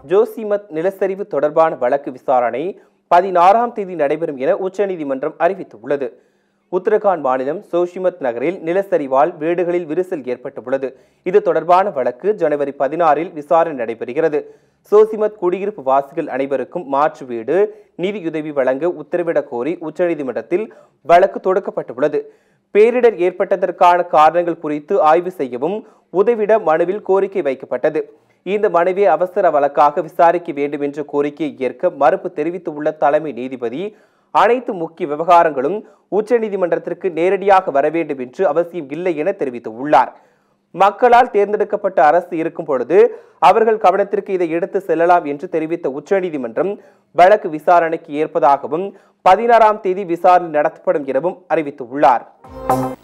ஜோசிமத் நிலச்சரிவு தொடர்பான வழக்கு விசாரணை பதினாறாம் தேதி நடைபெறும் என உச்சநீதிமன்றம் அறிவித்துள்ளது உத்தரகாண்ட் மாநிலம் சோஷிமத் நகரில் நிலச்சரிவால் வீடுகளில் விரிசல் ஏற்பட்டுள்ளது இது தொடர்பான வழக்கு ஜனவரி பதினாறில் விசாரணை நடைபெறுகிறது சோசிமத் குடியிருப்பு வாசிகள் அனைவருக்கும் மாற்று வீடு நிதியுதவி வழங்க உத்தரவிடக் கோரி உச்சநீதிமன்றத்தில் வழக்கு தொடுக்கப்பட்டுள்ளது பேரிடர் ஏற்பட்டதற்கான காரணங்கள் குறித்து ஆய்வு செய்யவும் உதவிட மனுவில் கோரிக்கை வைக்கப்பட்டது இந்த மனுவை அவசர வழக்காக விசாரிக்க வேண்டும் என்ற கோரிக்கையை ஏற்க மறுப்பு தெரிவித்துள்ள தலைமை நீதிபதி அனைத்து முக்கிய விவகாரங்களும் உச்சநீதிமன்றத்திற்கு நேரடியாக வர வேண்டும் என்று அவசியம் இல்லை என தெரிவித்துள்ளார் மக்களால் தேர்ந்தெடுக்கப்பட்ட அரசு இருக்கும் பொழுது அவர்கள் கவனத்திற்கு இதை எடுத்து செல்லலாம் என்று தெரிவித்த உச்சநீதிமன்றம் வழக்கு விசாரணைக்கு ஏற்பதாகவும் பதினாறாம் தேதி விசாரணை நடத்தப்படும் எனவும் அறிவித்துள்ளார்